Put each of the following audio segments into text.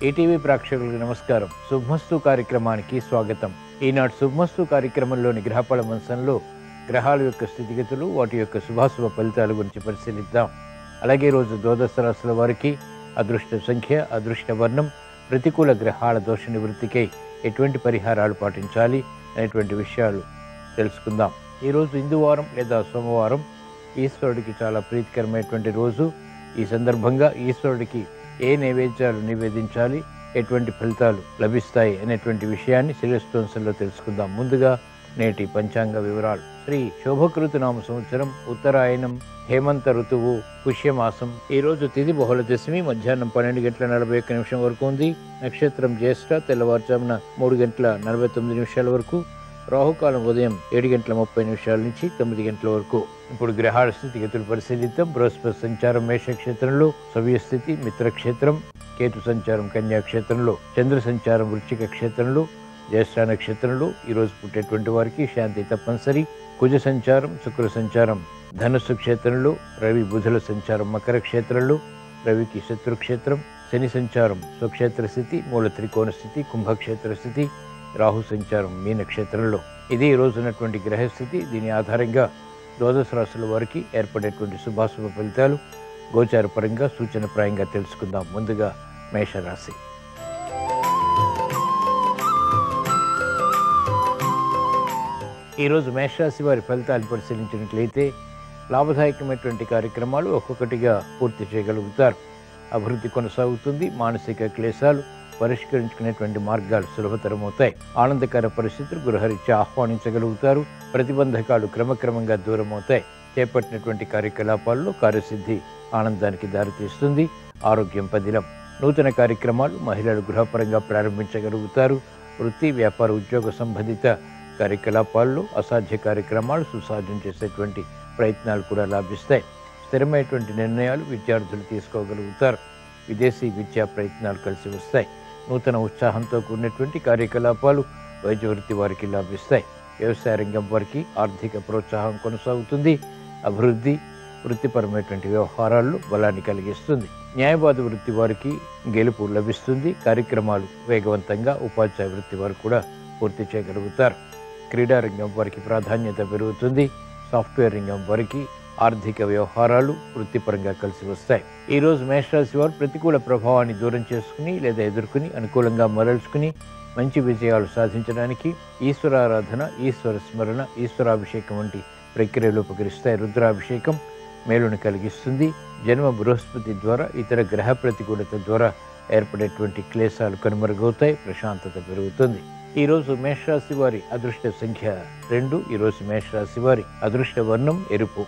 ETV ప్రేక్షకులకు నమస్కారం శుభమస్తు కార్యక్రమానికి స్వాగతం ఈనాటి శుభమస్తు కార్యక్రమంలోని గ్రహఫల మంచంలో గ్రహాల యొక్క స్థితిగతులు వాటి యొక్క శుభాశుభ ఫలితాల గురించి పరిశీలిద్దాం అలాగే ఈ రోజు ద్వాదశ రాశుల వారికి అదృష్ట సంఖ్య అదృష్ట వర్ణం ప్రతికూల గ్రహాల దోష నివృత్తికై ఎటువంటి పరిహారాలు పాటించాలి అనేటువంటి విషయాలు తెలుసుకుందాం ఈరోజు హిందువారం లేదా సోమవారం ఈశ్వరుడికి చాలా ప్రీతికరమైనటువంటి రోజు ఈ సందర్భంగా ఈశ్వరుడికి ఏ నైవేద్యాలు నివేదించాలి ఎటువంటి ఫలితాలు లభిస్తాయి అనేటువంటి విషయాన్ని శిలస్తోంసంలో తెలుసుకుందాం ముందుగా నేటి పంచాంగ వివరాలు శ్రీ శోభకృతు నామ సంవత్సరం ఉత్తరాయణం హేమంత ఋతువు పుష్యమాసం ఈ రోజు తిథి బహుళ దశమి మధ్యాహ్నం పన్నెండు గంటల నలభై ఒక్క నిమిషం వరకు ఉంది నక్షత్రం జ్యేష్ఠ తెల్లవారుజామున మూడు గంటల నలభై తొమ్మిది నిమిషాల వరకు రాహుకాలం ఉదయం ఏడు గంటల ముప్పై నిమిషాల నుంచి తొమ్మిది గంటల వరకు ఇప్పుడు గ్రహాల స్థితిగతులు పరిశీలిద్దాం బృహస్పతి సంచారం మేషక్షేత్రంలో సవ్యస్థితి మిత్రక్షేత్రం కేతు సంచారం కన్యాక్షేత్రంలో చంద్ర సంచారం వృశ్చిక క్షేత్రంలో జ్యేష్ఠ నక్షత్రంలో ఈరోజు పుట్టేటువంటి వారికి శాంతి తప్పనిసరి కుజ సంచారం శుక్ర సంచారం ధనుస్సు క్షేత్రంలో రవి బుధుల సంచారం మకర క్షేత్రంలో రవికి శత్రుక్షేత్రం శని సంచారం స్వక్షేత్ర స్థితి మూల త్రికోణ స్థితి కుంభక్షేత్ర స్థితి రాహు సంచారం మీన క్షేత్రంలో ఇది ఈ రోజు ఉన్నటువంటి గ్రహస్థితి దీని ఆధారంగా ద్వాదశ రాశుల వారికి ఏర్పడేటువంటి శుభాశుభ ఫలితాలు గోచారపరంగా సూచనప్రాయంగా తెలుసుకుందాం ముందుగా మేషరాశి ఈరోజు మేషరాశి వారి ఫలితాలు పరిశీలించినట్లయితే లాభదాయకమైనటువంటి కార్యక్రమాలు ఒక్కొక్కటిగా పూర్తి చేయగలుగుతారు అభివృద్ధి కొనసాగుతుంది మానసిక క్లేశాలు పరిష్కరించుకునేటువంటి మార్గాలు సులభతరమవుతాయి ఆనందకర పరిస్థితులు గృహరీత్యా ఆహ్వానించగలుగుతారు ప్రతిబంధకాలు క్రమక్రమంగా దూరమవుతాయి చేపట్టినటువంటి కార్యకలాపాల్లో కార్యసిద్ధి ఆనందానికి దారితీస్తుంది ఆరోగ్యం పదిలం నూతన కార్యక్రమాలు మహిళలు గృహపరంగా ప్రారంభించగలుగుతారు వృత్తి వ్యాపార ఉద్యోగ సంబంధిత కార్యకలాపాల్లో అసాధ్య కార్యక్రమాలు సుసాధ్యం చేసేటువంటి ప్రయత్నాలు కూడా లాభిస్తాయి స్థిరమైనటువంటి నిర్ణయాలు విద్యార్థులు తీసుకోగలుగుతారు విదేశీ విద్యా ప్రయత్నాలు కలిసి వస్తాయి నూతన ఉత్సాహంతో కూడినటువంటి కార్యకలాపాలు వైద్య వృత్తి వారికి లాభిస్తాయి వ్యవసాయ రంగం వారికి ఆర్థిక ప్రోత్సాహం కొనసాగుతుంది అభివృద్ధి వృత్తిపరమైనటువంటి వ్యవహారాల్లో బలాన్ని కలిగిస్తుంది న్యాయవాద వృత్తి వారికి గెలుపు లభిస్తుంది కార్యక్రమాలు వేగవంతంగా ఉపాధ్యాయ వృత్తి వారు కూడా పూర్తి చేయగలుగుతారు క్రీడా రంగం వారికి ప్రాధాన్యత పెరుగుతుంది సాఫ్ట్వేర్ రంగం వారికి ఆర్థిక వ్యవహారాలు వృత్తిపరంగా కలిసి వస్తాయి ఈ రోజు మేషరాశి వారు ప్రతికూల ప్రభావాన్ని దూరం చేసుకుని లేదా ఎదుర్కొని అనుకూలంగా మరల్చుకుని మంచి విజయాలు సాధించడానికి ఈశ్వరారాధన ఈశ్వర స్మరణ ఈశ్వరాభిషేకం వంటి ప్రక్రియలు ఉపకరిస్తాయి రుద్రాభిషేకం మేలును కలిగిస్తుంది జన్మ బృహస్పతి ద్వారా ఇతర గ్రహ ప్రతికూలత ద్వారా ఏర్పడేటువంటి క్లేశాలు కనుమరుగవుతాయి ప్రశాంతత పెరుగుతుంది ఈ రోజు మేషరాశి వారి అదృష్ట సంఖ్య రెండు ఈ రోజు మేషరాశి వారి అదృష్ట వర్ణం ఎరుపు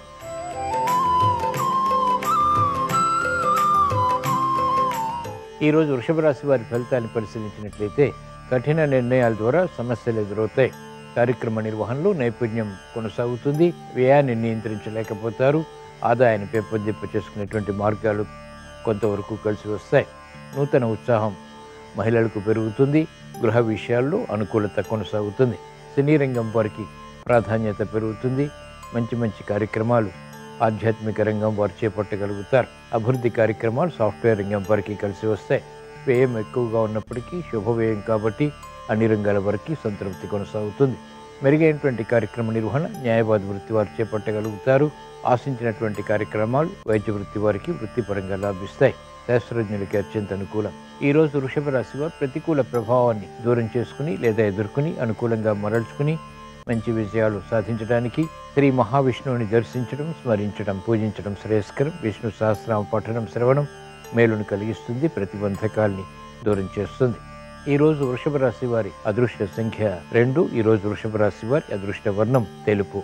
ఈ రోజు వృషభ రాశి వారి ఫలితాన్ని పరిశీలించినట్లయితే కఠిన నిర్ణయాల ద్వారా సమస్యలు ఎదురవుతాయి కార్యక్రమ నిర్వహణలో నైపుణ్యం కొనసాగుతుంది వ్యయాన్ని నియంత్రించలేకపోతారు ఆదాయాన్ని పెంపొందింప చేసుకునేటువంటి మార్గాలు కొంతవరకు కలిసి వస్తాయి నూతన ఉత్సాహం మహిళలకు పెరుగుతుంది గృహ విషయాల్లో అనుకూలత కొనసాగుతుంది సినీ రంగం వారికి ప్రాధాన్యత పెరుగుతుంది మంచి మంచి కార్యక్రమాలు ఆధ్యాత్మిక రంగం వారు చేపట్టగలుగుతారు అభివృద్ధి కార్యక్రమాలు సాఫ్ట్వేర్ రంగం వారికి కలిసి వస్తాయి వ్యయం ఎక్కువగా ఉన్నప్పటికీ శుభవ్యయం కాబట్టి అన్ని రంగాల వరకు సంతృప్తి కొనసాగుతుంది మెరుగైనటువంటి కార్యక్రమ నిర్వహణ న్యాయవాద వృత్తి వారు చేపట్టగలుగుతారు ఆశించినటువంటి కార్యక్రమాలు వైద్య వృత్తి వారికి వృత్తిపరంగా లాభిస్తాయి శాస్త్రజ్ఞులకి అత్యంత అనుకూలం ఈ రోజు వృషభ రాశి వారు ప్రతికూల ప్రభావాన్ని దూరం చేసుకుని లేదా ఎదుర్కొని అనుకూలంగా మరల్చుకుని మంచి విజయాలు సాధించడానికి శ్రీ మహావిష్ణువుని దర్శించడం స్మరించడం పూజించడం శ్రేయస్కరం విష్ణు సహస్రామ పఠనం శ్రవణం మేలును కలిగిస్తుంది ప్రతిబంధకాల్ని దూరం చేస్తుంది ఈ రోజు వృషభ రాశి వారి అదృష్ట సంఖ్య రెండు ఈ రోజు వృషభ రాశి వారి అదృష్ట వర్ణం తెలుపు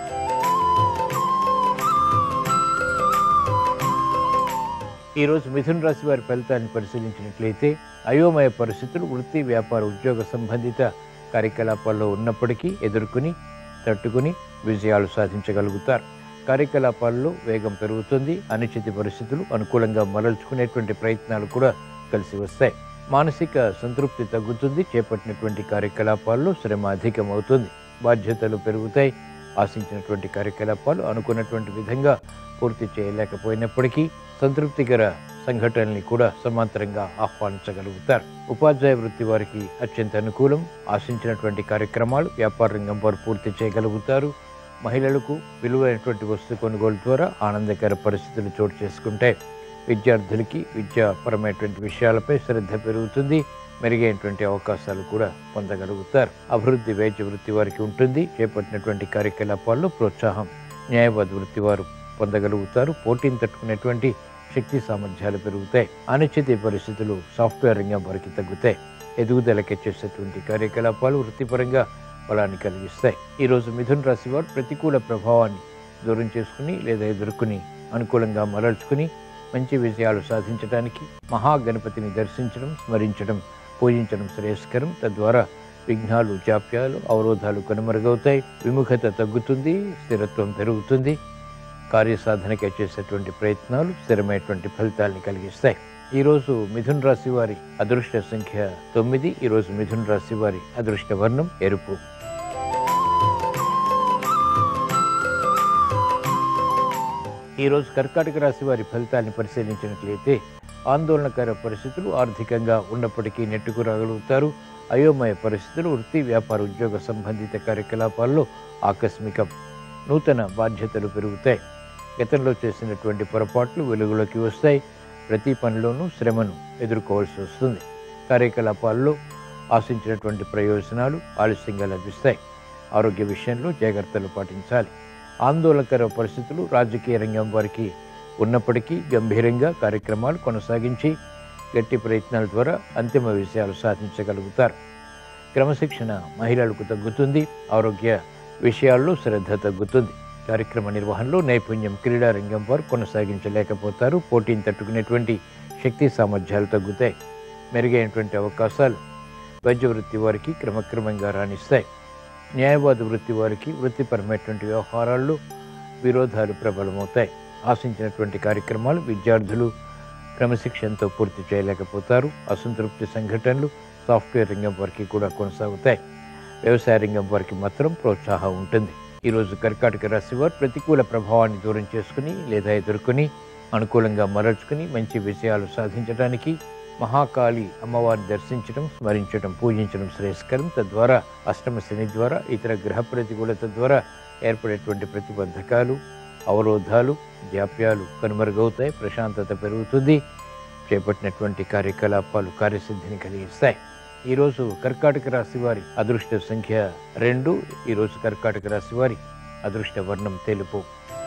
ఈ రోజు మిథున రాశి వారి ఫలితాన్ని పరిశీలించినట్లయితే అయోమయ పరిస్థితులు వృత్తి వ్యాపార ఉద్యోగ సంబంధిత కార్యకలాపాల్లో ఉన్నప్పటికీ ఎదుర్కొని తట్టుకుని విజయాలు సాధించగలుగుతారు కార్యకలాపాల్లో వేగం పెరుగుతుంది అనిశ్చిత పరిస్థితులు అనుకూలంగా మరల్చుకునేటువంటి ప్రయత్నాలు కూడా కలిసి వస్తాయి మానసిక సంతృప్తి తగ్గుతుంది చేపట్టినటువంటి కార్యకలాపాల్లో శ్రమ అధికమవుతుంది బాధ్యతలు పెరుగుతాయి ఆశించినటువంటి కార్యకలాపాలు అనుకున్నటువంటి విధంగా పూర్తి చేయలేకపోయినప్పటికీ సంతృప్తికర సంఘటనల్ని కూడా సమాంతరంగా ఆహ్వానించగలుగుతారు ఉపాధ్యాయ వృత్తి వారికి అత్యంత అనుకూలం ఆశించినటువంటి కార్యక్రమాలు వ్యాపార రంగం వారు పూర్తి చేయగలుగుతారు మహిళలకు విలువైనటువంటి వస్తు కొనుగోలు ద్వారా ఆనందకర పరిస్థితులు చోటు చేసుకుంటే విద్యార్థులకి విద్యాపరమైనటువంటి విషయాలపై శ్రద్ధ పెరుగుతుంది మెరుగైనటువంటి అవకాశాలు కూడా పొందగలుగుతారు అభివృద్ధి వైద్య వృత్తి వారికి ఉంటుంది చేపట్టినటువంటి కార్యకలాపాల్లో ప్రోత్సాహం న్యాయవాద వృత్తి వారు పొందగలుగుతారు పోటీని తట్టుకునేటువంటి శక్తి సామర్థ్యాలు పెరుగుతాయి అనిశ్చిత పరిస్థితులు సాఫ్ట్వేర్ రంగం వారికి తగ్గుతాయి ఎదుగుదలకి చేసేటువంటి కార్యకలాపాలు వృత్తిపరంగా బలాన్ని కలిగిస్తాయి ఈరోజు మిథున్ రాశి వారు ప్రతికూల ప్రభావాన్ని దూరం చేసుకుని లేదా ఎదుర్కొని అనుకూలంగా మరల్చుకుని మంచి విజయాలు సాధించడానికి మహాగణపతిని దర్శించడం స్మరించడం పూజించడం శ్రేయస్కరం తద్వారా విఘ్నాలు జాప్యాలు అవరోధాలు కనుమరుగవుతాయి విముఖత తగ్గుతుంది స్థిరత్వం పెరుగుతుంది కార్యసాధనకై చేసేటువంటి ప్రయత్నాలు స్థిరమైనటువంటి ఫలితాల్ని కలిగిస్తాయి ఈరోజు మిథున్ రాశి వారి అదృష్ట సంఖ్య తొమ్మిది ఈరోజు మిథున్ రాశి వారి అదృష్ట వర్ణం ఎరుపు ఈరోజు కర్కాటక రాశి వారి ఫలితాన్ని పరిశీలించినట్లయితే ఆందోళనకర పరిస్థితులు ఆర్థికంగా ఉన్నప్పటికీ నెట్టుకు రాగలుగుతారు అయోమయ పరిస్థితులు వృత్తి వ్యాపార ఉద్యోగ సంబంధిత కార్యకలాపాల్లో ఆకస్మికం నూతన బాధ్యతలు పెరుగుతాయి గతంలో చేసినటువంటి పొరపాట్లు వెలుగులోకి వస్తాయి ప్రతి పనిలోనూ శ్రమను ఎదుర్కోవాల్సి వస్తుంది కార్యకలాపాల్లో ఆశించినటువంటి ప్రయోజనాలు ఆలస్యంగా లభిస్తాయి ఆరోగ్య విషయంలో జాగ్రత్తలు పాటించాలి ఆందోళనకర పరిస్థితులు రాజకీయ రంగం వారికి ఉన్నప్పటికీ గంభీరంగా కార్యక్రమాలు కొనసాగించి గట్టి ప్రయత్నాల ద్వారా అంతిమ విజయాలు సాధించగలుగుతారు క్రమశిక్షణ మహిళలకు తగ్గుతుంది ఆరోగ్య విషయాల్లో శ్రద్ధ తగ్గుతుంది కార్యక్రమ నిర్వహణలో నైపుణ్యం క్రీడా రంగం వారు కొనసాగించలేకపోతారు పోటీని తట్టుకునేటువంటి శక్తి సామర్థ్యాలు తగ్గుతాయి మెరుగైనటువంటి అవకాశాలు వైద్య వృత్తి వారికి క్రమక్రమంగా రాణిస్తాయి న్యాయవాద వృత్తి వారికి వృత్తిపరమైనటువంటి వ్యవహారాల్లో విరోధాలు ప్రబలమవుతాయి ఆశించినటువంటి కార్యక్రమాలు విద్యార్థులు క్రమశిక్షణతో పూర్తి చేయలేకపోతారు అసంతృప్తి సంఘటనలు సాఫ్ట్వేర్ రంగం వారికి కూడా కొనసాగుతాయి వ్యవసాయ రంగం వారికి మాత్రం ప్రోత్సాహం ఉంటుంది ఈరోజు కర్కాటక రాశి వారు ప్రతికూల ప్రభావాన్ని దూరం చేసుకుని లేదా ఎదుర్కొని అనుకూలంగా మరల్చుకుని మంచి విజయాలు సాధించడానికి మహాకాళి అమ్మవారిని దర్శించడం స్మరించడం పూజించడం శ్రేయస్కరం తద్వారా అష్టమ శని ద్వారా ఇతర గ్రహ ప్రతికూలత ద్వారా ఏర్పడేటువంటి ప్రతిబంధకాలు అవరోధాలు జాప్యాలు కనుమరుగవుతాయి ప్రశాంతత పెరుగుతుంది చేపట్టినటువంటి కార్యకలాపాలు కార్యసిద్ధిని కలిగిస్తాయి ఈరోజు కర్కాటక రాశి వారి అదృష్ట సంఖ్య రెండు ఈరోజు కర్కాటక రాశి వారి అదృష్ట వర్ణం తెలుపు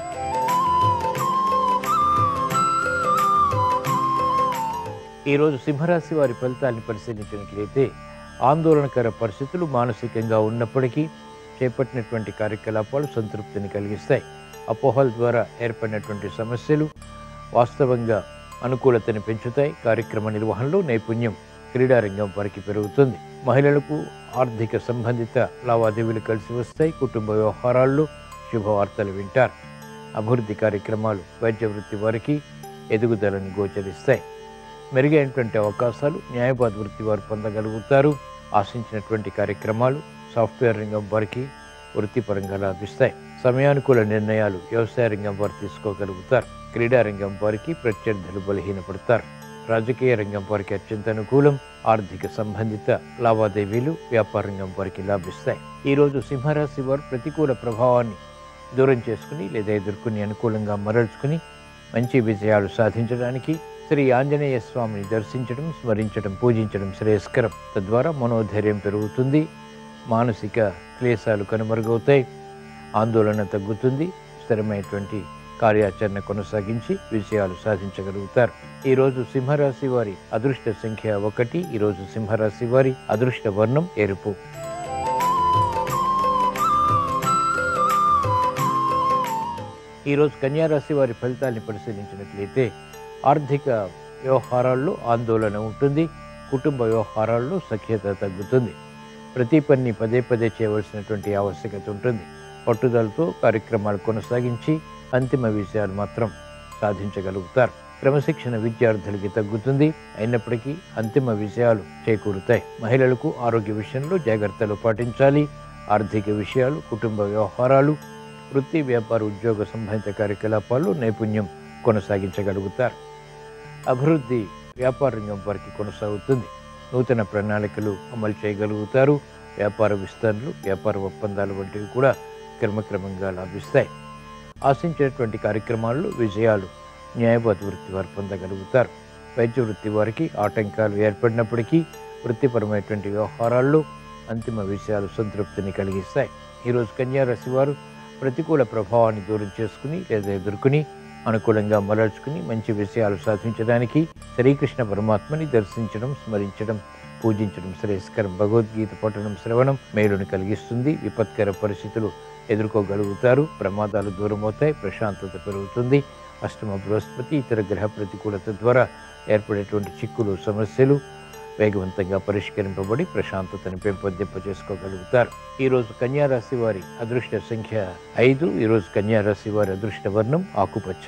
ఈరోజు సింహరాశి వారి ఫలితాన్ని పరిశీలించినట్లయితే ఆందోళనకర పరిస్థితులు మానసికంగా ఉన్నప్పటికీ చేపట్టినటువంటి కార్యకలాపాలు సంతృప్తిని కలిగిస్తాయి అపోహల ద్వారా ఏర్పడినటువంటి సమస్యలు వాస్తవంగా అనుకూలతని పెంచుతాయి కార్యక్రమ నిర్వహణలో నైపుణ్యం క్రీడారంగం వారికి పెరుగుతుంది మహిళలకు ఆర్థిక సంబంధిత లావాదేవీలు కలిసి వస్తాయి కుటుంబ వ్యవహారాల్లో శుభవార్తలు వింటారు అభివృద్ధి కార్యక్రమాలు వైద్య వృత్తి వారికి ఎదుగుదలను గోచరిస్తాయి మెరుగైనటువంటి అవకాశాలు న్యాయవాద వృత్తి వారు పొందగలుగుతారు ఆశించినటువంటి కార్యక్రమాలు సాఫ్ట్వేర్ రంగం వారికి వృత్తిపరంగా లాభిస్తాయి సమయానుకూల నిర్ణయాలు వ్యవసాయ రంగం వారు తీసుకోగలుగుతారు క్రీడా రంగం వారికి ప్రత్యర్థులు బలహీనపడతారు రాజకీయ రంగం వారికి అత్యంత అనుకూలం ఆర్థిక సంబంధిత లావాదేవీలు వ్యాపార రంగం వారికి లాభిస్తాయి ఈరోజు సింహరాశి వారు ప్రతికూల ప్రభావాన్ని దూరం చేసుకుని లేదా ఎదుర్కొని అనుకూలంగా మరల్చుకుని మంచి విజయాలు సాధించడానికి శ్రీ ఆంజనేయ స్వామిని దర్శించడం స్మరించడం పూజించడం శ్రేయస్కరం తద్వారా మనోధైర్యం పెరుగుతుంది మానసిక క్లేశాలు కనుమరుగవుతాయి ఆందోళన తగ్గుతుంది స్థిరమైనటువంటి కార్యాచరణ కొనసాగించి విజయాలు సాధించగలుగుతారు ఈరోజు సింహరాశి వారి అదృష్ట సంఖ్య ఒకటి ఈరోజు సింహరాశి వారి అదృష్ట వర్ణం ఎరుపు ఈరోజు కన్యారాశి వారి ఫలితాన్ని పరిశీలించినట్లయితే ఆర్థిక వ్యవహారాల్లో ఆందోళన ఉంటుంది కుటుంబ వ్యవహారాల్లో సఖ్యత తగ్గుతుంది ప్రతి పని పదే పదే చేయవలసినటువంటి ఆవశ్యకత ఉంటుంది పట్టుదలతో కార్యక్రమాలు కొనసాగించి అంతిమ విజయాలు మాత్రం సాధించగలుగుతారు క్రమశిక్షణ విద్యార్థులకి తగ్గుతుంది అయినప్పటికీ అంతిమ విజయాలు చేకూరుతాయి మహిళలకు ఆరోగ్య విషయంలో జాగ్రత్తలు పాటించాలి ఆర్థిక విషయాలు కుటుంబ వ్యవహారాలు వృత్తి వ్యాపార ఉద్యోగ సంబంధిత కార్యకలాపాల్లో నైపుణ్యం కొనసాగించగలుగుతారు అభివృద్ధి వ్యాపార రంగం వారికి కొనసాగుతుంది నూతన ప్రణాళికలు అమలు చేయగలుగుతారు వ్యాపార విస్తరణలు వ్యాపార ఒప్పందాలు వంటివి కూడా క్రమక్రమంగా లాభిస్తాయి ఆశించినటువంటి కార్యక్రమాల్లో విజయాలు న్యాయవాద వృత్తి వారు పొందగలుగుతారు వైద్య వృత్తి వారికి ఆటంకాలు ఏర్పడినప్పటికీ వృత్తిపరమైనటువంటి వ్యవహారాల్లో అంతిమ విషయాలు సంతృప్తిని కలిగిస్తాయి ఈరోజు కన్యా రాశి వారు ప్రతికూల ప్రభావాన్ని దూరం చేసుకుని లేదా ఎదుర్కొని అనుకూలంగా మరల్చుకుని మంచి విషయాలు సాధించడానికి శ్రీకృష్ణ పరమాత్మని దర్శించడం స్మరించడం పూజించడం శ్రేయస్కరం భగవద్గీత పఠనం శ్రవణం మేలుని కలిగిస్తుంది విపత్కర పరిస్థితులు ఎదుర్కోగలుగుతారు ప్రమాదాలు దూరమవుతాయి ప్రశాంతత పెరుగుతుంది అష్టమ బృహస్పతి ఇతర గ్రహ ప్రతికూలత ద్వారా ఏర్పడేటువంటి చిక్కులు సమస్యలు వేగవంతంగా పరిష్కరింపబడి ప్రశాంతతను పెంపొందింప చేసుకోగలుగుతారు ఈరోజు కన్యారాశి వారి అదృష్ట సంఖ్య ఐదు ఈరోజు కన్యారాశి వారి అదృష్ట వర్ణం ఆకుపచ్చ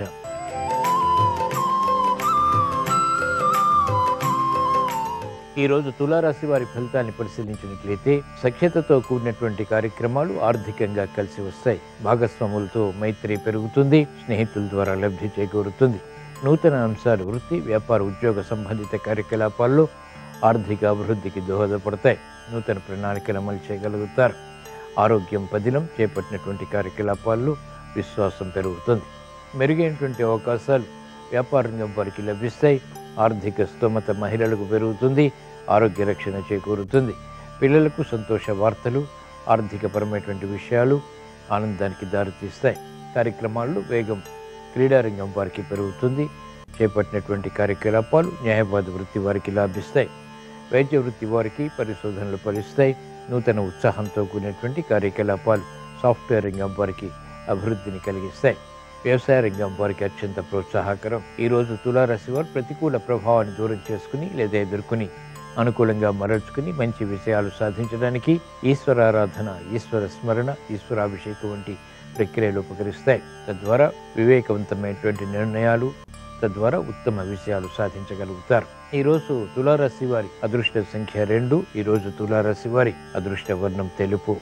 ఈరోజు తులారాశి వారి ఫలితాన్ని పరిశీలించినట్లయితే సఖ్యతతో కూడినటువంటి కార్యక్రమాలు ఆర్థికంగా కలిసి వస్తాయి భాగస్వాములతో మైత్రి పెరుగుతుంది స్నేహితుల ద్వారా లబ్ధి చేకూరుతుంది నూతన అంశాలు వృత్తి వ్యాపార ఉద్యోగ సంబంధిత కార్యకలాపాల్లో ఆర్థిక అభివృద్ధికి దోహదపడతాయి నూతన ప్రణాళికలు అమలు చేయగలుగుతారు ఆరోగ్యం పదిలం చేపట్టినటువంటి కార్యకలాపాల్లో విశ్వాసం పెరుగుతుంది మెరుగైనటువంటి అవకాశాలు వ్యాపార రంగం వారికి లభిస్తాయి ఆర్థిక స్తోమత మహిళలకు పెరుగుతుంది ఆరోగ్య రక్షణ చేకూరుతుంది పిల్లలకు సంతోష వార్తలు ఆర్థికపరమైనటువంటి విషయాలు ఆనందానికి దారితీస్తాయి కార్యక్రమాల్లో వేగం క్రీడారంగం వారికి పెరుగుతుంది చేపట్టినటువంటి కార్యకలాపాలు న్యాయవాద వృత్తి వారికి లాభిస్తాయి వైద్య వృత్తి వారికి పరిశోధనలు ఫలిస్తాయి నూతన ఉత్సాహంతో కూడినటువంటి కార్యకలాపాలు సాఫ్ట్వేర్ రంగం వారికి అభివృద్ధిని కలిగిస్తాయి వ్యవసాయ రంగం వారికి అత్యంత ప్రోత్సాహకరం ఈరోజు తులారాశి వారు ప్రతికూల ప్రభావాన్ని దూరం చేసుకుని లేదా ఎదుర్కొని అనుకూలంగా మరల్చుకుని మంచి విషయాలు సాధించడానికి ఈశ్వరారాధన ఈశ్వర స్మరణ ఈశ్వరాభిషేకం వంటి ప్రక్రియలు ఉపకరిస్తాయి తద్వారా వివేకవంతమైనటువంటి నిర్ణయాలు తద్వారా ఉత్తమ విషయాలు సాధించగలుగుతారు ఈరోజు తులారాశి వారి అదృష్ట సంఖ్య రెండు ఈరోజు తులారాశి వారి అదృష్ట వర్ణం తెలుపు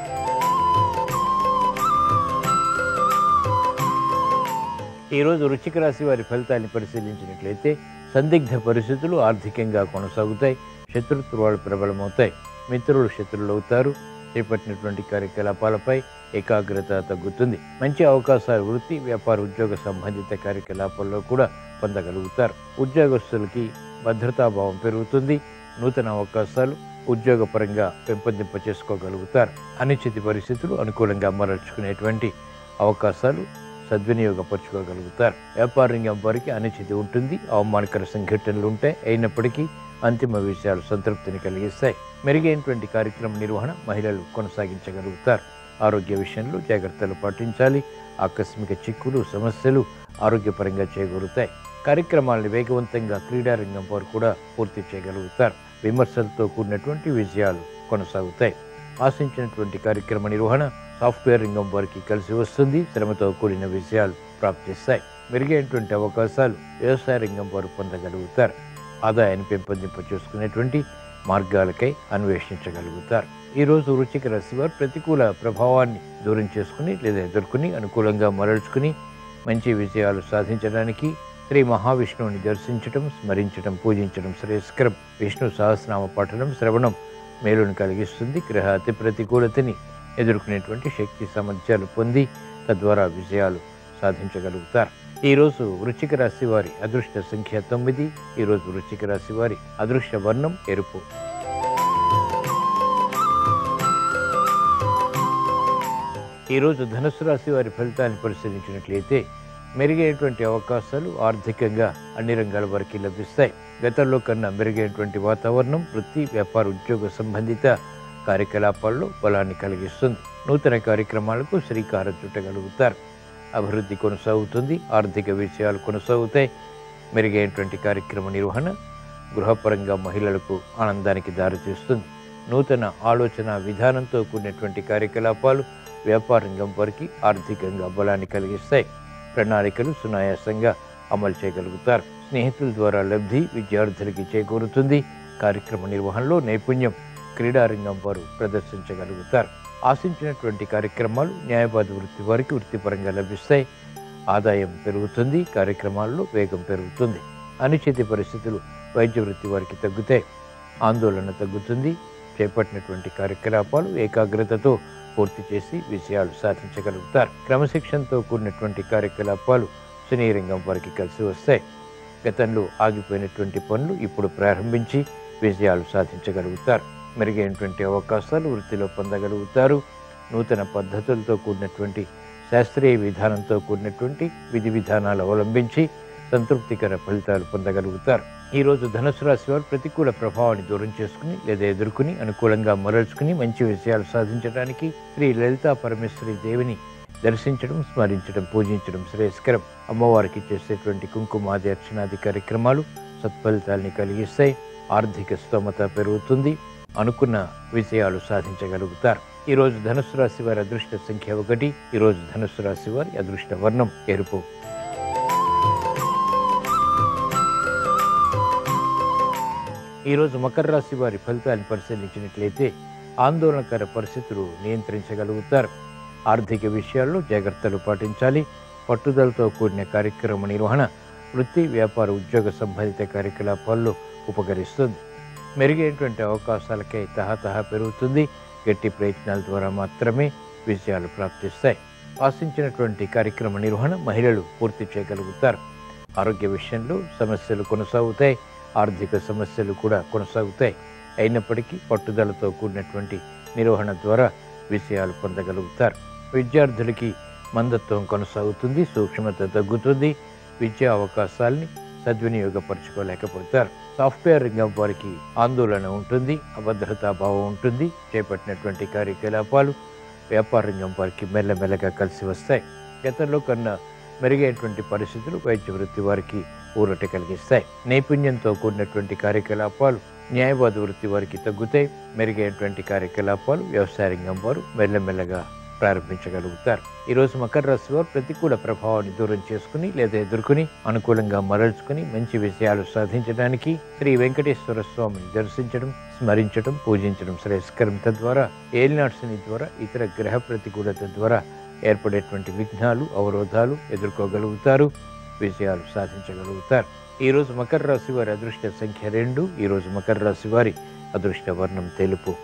ఈరోజు వృశ్చిక రాశి వారి ఫలితాన్ని పరిశీలించినట్లయితే సందిగ్ధ పరిస్థితులు ఆర్థికంగా కొనసాగుతాయి శత్రుత్వాలు ప్రబలమవుతాయి మిత్రులు శత్రువులు అవుతారు చేపట్టినటువంటి కార్యకలాపాలపై ఏకాగ్రత తగ్గుతుంది మంచి అవకాశాలు వృత్తి వ్యాపార ఉద్యోగ సంబంధిత కార్యకలాపాల్లో కూడా పొందగలుగుతారు ఉద్యోగస్తులకి భద్రతాభావం పెరుగుతుంది నూతన అవకాశాలు ఉద్యోగపరంగా పెంపొందింప చేసుకోగలుగుతారు అనిశ్చిత పరిస్థితులు అనుకూలంగా మరల్చుకునేటువంటి అవకాశాలు సద్వినియోగపరచుకోగలుగుతారు వ్యాపార రంగం వారికి అనిశ్చితి ఉంటుంది అవమానకర సంఘటనలు ఉంటాయి అయినప్పటికీ అంతిమ విషయాలు సంతృప్తిని కలిగిస్తాయి మెరుగైనటువంటి కార్యక్రమ నిర్వహణ మహిళలు కొనసాగించగలుగుతారు ఆరోగ్య విషయంలో జాగ్రత్తలు పాటించాలి ఆకస్మిక చిక్కులు సమస్యలు ఆరోగ్యపరంగా చేకూరుతాయి కార్యక్రమాలను వేగవంతంగా క్రీడారంగం వారు కూడా పూర్తి చేయగలుగుతారు విమర్శలతో కూడినటువంటి విజయాలు కొనసాగుతాయి ఆశించినటువంటి కార్యక్రమ నిర్వహణ సాఫ్ట్వేర్ రంగం వారికి కలిసి వస్తుంది శ్రమతో కూడిన విజయాలు ప్రాప్తిస్తాయి మెరుగైనటువంటి అవకాశాలు వ్యవసాయ రంగం వారు పొందగలుగుతారు ఆదాయాన్ని పెంపొందింప చేసుకునేటువంటి మార్గాలకై అన్వేషించగలుగుతారు ఈరోజు వృచ్చిక రాశి వారు ప్రతికూల ప్రభావాన్ని దూరం చేసుకుని లేదా ఎదుర్కొని అనుకూలంగా మరల్చుకుని మంచి విజయాలు సాధించడానికి శ్రీ మహావిష్ణువుని దర్శించడం స్మరించడం పూజించడం శ్రేయస్కరం విష్ణు సహస్రనామ పఠనం శ్రవణం మేలును కలిగిస్తుంది గ్రహ అతి ప్రతికూలతని ఎదుర్కొనేటువంటి శక్తి సామర్థ్యాలు పొంది తద్వారా విజయాలు సాధించగలుగుతారు ఈరోజు వృశ్చిక రాశి వారి అదృష్ట సంఖ్య తొమ్మిది ఈరోజు వృశ్చిక రాశి వారి అదృష్ట వర్ణం ఎరుపు ఈరోజు ధనుసు రాశి వారి ఫలితాన్ని పరిశీలించినట్లయితే మెరుగైనటువంటి అవకాశాలు ఆర్థికంగా అన్ని రంగాల వారికి లభిస్తాయి గతంలో కన్నా మెరుగైనటువంటి వాతావరణం వృత్తి వ్యాపార ఉద్యోగ సంబంధిత కార్యకలాపాల్లో బలాన్ని కలిగిస్తుంది నూతన కార్యక్రమాలకు శ్రీకారం చుట్టగలుగుతారు అభివృద్ధి కొనసాగుతుంది ఆర్థిక విషయాలు కొనసాగుతాయి మెరుగైనటువంటి కార్యక్రమ నిర్వహణ గృహపరంగా మహిళలకు ఆనందానికి దారితీస్తుంది నూతన ఆలోచన విధానంతో కూడినటువంటి కార్యకలాపాలు వ్యాపార రంగం వారికి ఆర్థికంగా బలాన్ని కలిగిస్తాయి ప్రణాళికలు సునాయాసంగా అమలు చేయగలుగుతారు స్నేహితుల ద్వారా లబ్ధి విద్యార్థులకి చేకూరుతుంది కార్యక్రమ నిర్వహణలో నైపుణ్యం క్రీడారంగం వారు ప్రదర్శించగలుగుతారు ఆశించినటువంటి కార్యక్రమాలు న్యాయవాద వృత్తి వారికి వృత్తిపరంగా లభిస్తాయి ఆదాయం పెరుగుతుంది కార్యక్రమాల్లో వేగం పెరుగుతుంది అనిశ్చిత పరిస్థితులు వైద్య వృత్తి వారికి తగ్గుతాయి ఆందోళన తగ్గుతుంది చేపట్టినటువంటి కార్యకలాపాలు ఏకాగ్రతతో పూర్తి చేసి విజయాలు సాధించగలుగుతారు క్రమశిక్షణతో కూడినటువంటి కార్యకలాపాలు సినీ రంగం వారికి కలిసి వస్తాయి గతంలో ఆగిపోయినటువంటి పనులు ఇప్పుడు ప్రారంభించి విజయాలు సాధించగలుగుతారు మెరుగైనటువంటి అవకాశాలు వృత్తిలో పొందగలుగుతారు నూతన పద్ధతులతో కూడినటువంటి శాస్త్రీయ విధానంతో కూడినటువంటి విధి విధానాలు అవలంబించి సంతృప్తికర ఫలితాలు పొందగలుగుతారు ఈరోజు ధనుసు రాశి వారు ప్రతికూల ప్రభావాన్ని దూరం చేసుకుని లేదా ఎదుర్కొని అనుకూలంగా మరల్చుకుని మంచి విషయాలు సాధించడానికి శ్రీ లలితా పరమేశ్వరి దేవిని దర్శించడం స్మరించడం పూజించడం శ్రేయస్కరం అమ్మవారికి చేసేటువంటి కుంకుమాది అర్చనాది కార్యక్రమాలు సత్ఫలితాల్ని కలిగిస్తాయి ఆర్థిక స్తోమత పెరుగుతుంది అనుకున్న విజయాలు సాధించగలుగుతారు ఈ రోజు ధనుసు రాశి వారి అదృష్ట సంఖ్య ఒకటి ఈ రోజు ధనుసు రాశి వారి అదృష్ట వర్ణం ఎరుపు ఈరోజు మకర రాశి వారి ఫలితాన్ని పరిశీలించినట్లయితే ఆందోళనకర పరిస్థితులు నియంత్రించగలుగుతారు ఆర్థిక విషయాల్లో జాగ్రత్తలు పాటించాలి పట్టుదలతో కూడిన కార్యక్రమ నిర్వహణ వృత్తి వ్యాపార ఉద్యోగ సంబంధిత కార్యకలాపాల్లో ఉపకరిస్తుంది మెరుగైనటువంటి అవకాశాలకై తహతహ పెరుగుతుంది గట్టి ప్రయత్నాల ద్వారా మాత్రమే విజయాలు ప్రాప్తిస్తాయి ఆశించినటువంటి కార్యక్రమ నిర్వహణ మహిళలు పూర్తి చేయగలుగుతారు ఆరోగ్య విషయంలో సమస్యలు కొనసాగుతాయి ఆర్థిక సమస్యలు కూడా కొనసాగుతాయి అయినప్పటికీ పట్టుదలతో కూడినటువంటి నిర్వహణ ద్వారా విజయాలు పొందగలుగుతారు విద్యార్థులకి మందత్వం కొనసాగుతుంది సూక్ష్మత తగ్గుతుంది విద్యా అవకాశాల్ని సద్వినియోగపరచుకోలేకపోతారు సాఫ్ట్వేర్ రంగం వారికి ఆందోళన ఉంటుంది అభద్రతా భావం ఉంటుంది చేపట్టినటువంటి కార్యకలాపాలు వ్యాపార రంగం వారికి మెల్లమెల్లగా కలిసి వస్తాయి గతంలో కన్నా మెరుగైనటువంటి పరిస్థితులు వైద్య వృత్తి వారికి ఊరట కలిగిస్తాయి నైపుణ్యంతో కూడినటువంటి కార్యకలాపాలు న్యాయవాద వృత్తి వారికి తగ్గుతాయి మెరుగైనటువంటి కార్యకలాపాలు వ్యవసాయ రంగం వారు మెల్లమెల్లగా ప్రారంభించగలుగుతారు ఈ రోజు మకర రాశి వారు ప్రతికూల ప్రభావాన్ని దూరం చేసుకుని లేదా ఎదుర్కొని అనుకూలంగా మరల్చుకుని మంచి విజయాలు సాధించడానికి శ్రీ వెంకటేశ్వర స్వామిని దర్శించడం స్మరించడం పూజించడం శ్రేయస్కరం తద్వారా ఏలినాడు శని ద్వారా ఇతర గ్రహ ప్రతికూలత ద్వారా ఏర్పడేటువంటి విఘ్నాలు అవరోధాలు ఎదుర్కోగలుగుతారు విజయాలు సాధించగలుగుతారు ఈ రోజు మకర రాశి వారి అదృష్ట సంఖ్య రెండు ఈ రోజు మకర రాశి వారి అదృష్ట వర్ణం తెలుపు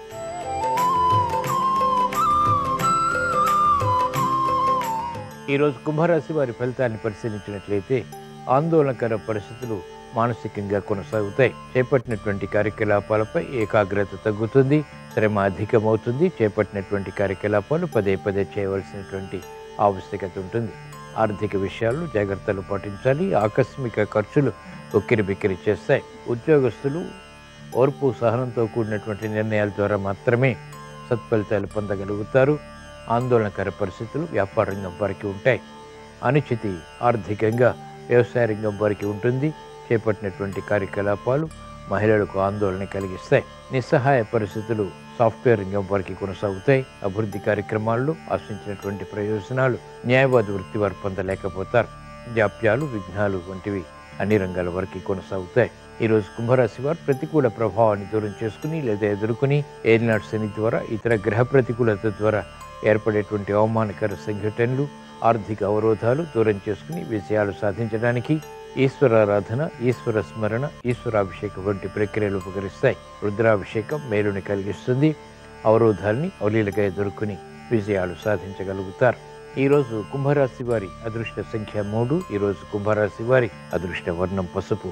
ఈరోజు కుంభరాశి వారి ఫలితాన్ని పరిశీలించినట్లయితే ఆందోళనకర పరిస్థితులు మానసికంగా కొనసాగుతాయి చేపట్టినటువంటి కార్యకలాపాలపై ఏకాగ్రత తగ్గుతుంది శ్రమ అధికమవుతుంది చేపట్టినటువంటి కార్యకలాపాలు పదే పదే చేయవలసినటువంటి ఆవశ్యకత ఉంటుంది ఆర్థిక విషయాల్లో జాగ్రత్తలు పాటించాలి ఆకస్మిక ఖర్చులు ఉక్కిరి బిక్కిరి చేస్తాయి ఉద్యోగస్తులు ఓర్పు సహనంతో కూడినటువంటి నిర్ణయాల ద్వారా మాత్రమే సత్ఫలితాలు పొందగలుగుతారు ఆందోళనకర పరిస్థితులు వ్యాపార రంగం వారికి ఉంటాయి అనిశ్చితి ఆర్థికంగా వ్యవసాయ రంగం వారికి ఉంటుంది చేపట్టినటువంటి కార్యకలాపాలు మహిళలకు ఆందోళన కలిగిస్తాయి నిస్సహాయ పరిస్థితులు సాఫ్ట్వేర్ రంగం వారికి కొనసాగుతాయి అభివృద్ధి కార్యక్రమాల్లో ఆశించినటువంటి ప్రయోజనాలు న్యాయవాద వృత్తి వారు పొందలేకపోతారు జాప్యాలు విఘ్నాలు వంటివి అన్ని రంగాల వరకు కొనసాగుతాయి ఈరోజు కుంభరాశి వారు ప్రతికూల ప్రభావాన్ని దూరం చేసుకుని లేదా ఎదుర్కొని ఏలినాడు శని ద్వారా ఇతర గ్రహ ప్రతికూలత ద్వారా ఏర్పడేటువంటి అవమానకర సంఘటనలు ఆర్థిక అవరోధాలు దూరం చేసుకుని విజయాలు సాధించడానికి ఈశ్వరారాధన ఈశ్వర స్మరణ ఈశ్వరాభిషేకం వంటి ప్రక్రియలు ఉపకరిస్తాయి రుద్రాభిషేకం మేలుని కలిగిస్తుంది అవరోధాల్ని అవలీలగా ఎదుర్కొని విజయాలు సాధించగలుగుతారు ఈరోజు కుంభరాశి వారి అదృష్ట సంఖ్య మూడు ఈరోజు కుంభరాశి వారి అదృష్ట వర్ణం పసుపు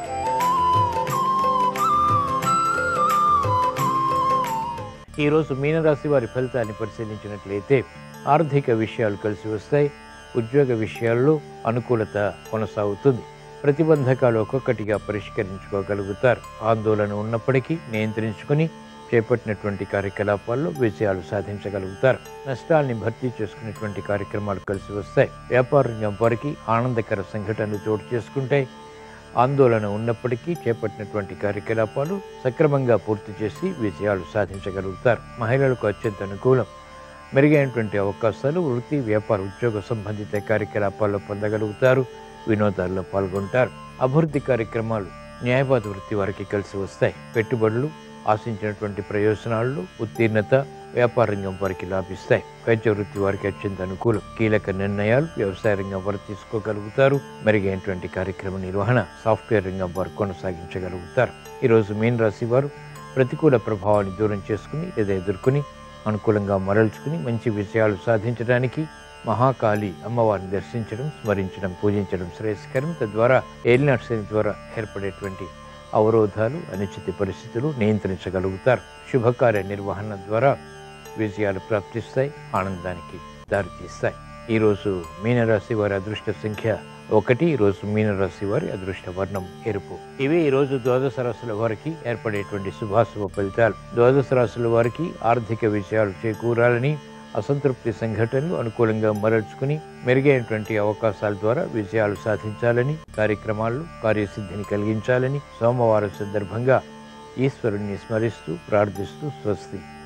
ఈరోజు మీనరాశి వారి ఫలితాన్ని పరిశీలించినట్లయితే ఆర్థిక విషయాలు కలిసి వస్తాయి ఉద్యోగ విషయాల్లో అనుకూలత కొనసాగుతుంది ప్రతిబంధకాలు ఒక్కొక్కటిగా పరిష్కరించుకోగలుగుతారు ఆందోళన ఉన్నప్పటికీ నియంత్రించుకొని చేపట్టినటువంటి కార్యకలాపాల్లో విజయాలు సాధించగలుగుతారు నష్టాల్ని భర్తీ చేసుకునేటువంటి కార్యక్రమాలు కలిసి వస్తాయి వ్యాపార రంగం వారికి ఆనందకర సంఘటనలు చోటు చేసుకుంటాయి ఆందోళన ఉన్నప్పటికీ చేపట్టినటువంటి కార్యకలాపాలు సక్రమంగా పూర్తి చేసి విజయాలు సాధించగలుగుతారు మహిళలకు అత్యంత అనుకూలం మెరుగైనటువంటి అవకాశాలు వృత్తి వ్యాపార ఉద్యోగ సంబంధిత కార్యకలాపాల్లో పొందగలుగుతారు వినోదాల్లో పాల్గొంటారు అభివృద్ధి కార్యక్రమాలు న్యాయవాద వృత్తి వారికి కలిసి వస్తాయి పెట్టుబడులు ఆశించినటువంటి ప్రయోజనాలు ఉత్తీర్ణత వ్యాపార రంగం వారికి లాభిస్తాయి వైద్య వృత్తి వారికి అత్యంత అనుకూలం కీలక నిర్ణయాలు వ్యవసాయ రంగం వారు తీసుకోగలుగుతారు మెరుగైనటువంటి కార్యక్రమ నిర్వహణ సాఫ్ట్వేర్ రంగం వారు కొనసాగించగలుగుతారు ఈరోజు మీన రాశి వారు ప్రతికూల ప్రభావాన్ని దూరం చేసుకుని లేదా ఎదుర్కొని అనుకూలంగా మరల్చుకుని మంచి విజయాలు సాధించడానికి మహాకాళి అమ్మవారిని దర్శించడం స్మరించడం పూజించడం శ్రేయస్కరం తద్వారా ఏలినాటి శని ద్వారా ఏర్పడేటువంటి అవరోధాలు అనిశ్చిత పరిస్థితులు నియంత్రించగలుగుతారు శుభకార్య నిర్వహణ ద్వారా విజయాలు ప్రాప్తిస్తాయి ఆనందానికి దారితీస్తాయి ఈరోజు మీనరాశి వారి అదృష్ట సంఖ్య ఒకటి ఈరోజు మీనరాశి వారి అదృష్ట వర్ణం ఎరుపు ఇవి ఈరోజు ద్వాదశ రాశుల వారికి ఏర్పడేటువంటి శుభాశుభ ఫలితాలు ద్వాదశ రాశుల వారికి ఆర్థిక విజయాలు చేకూరాలని అసంతృప్తి సంఘటనలు అనుకూలంగా మరల్చుకుని మెరుగైనటువంటి అవకాశాల ద్వారా విజయాలు సాధించాలని కార్యక్రమాల్లో కార్యసిద్ధిని కలిగించాలని సోమవారం సందర్భంగా ఈశ్వరుణ్ణి స్మరిస్తూ ప్రార్థిస్తూ స్వస్తి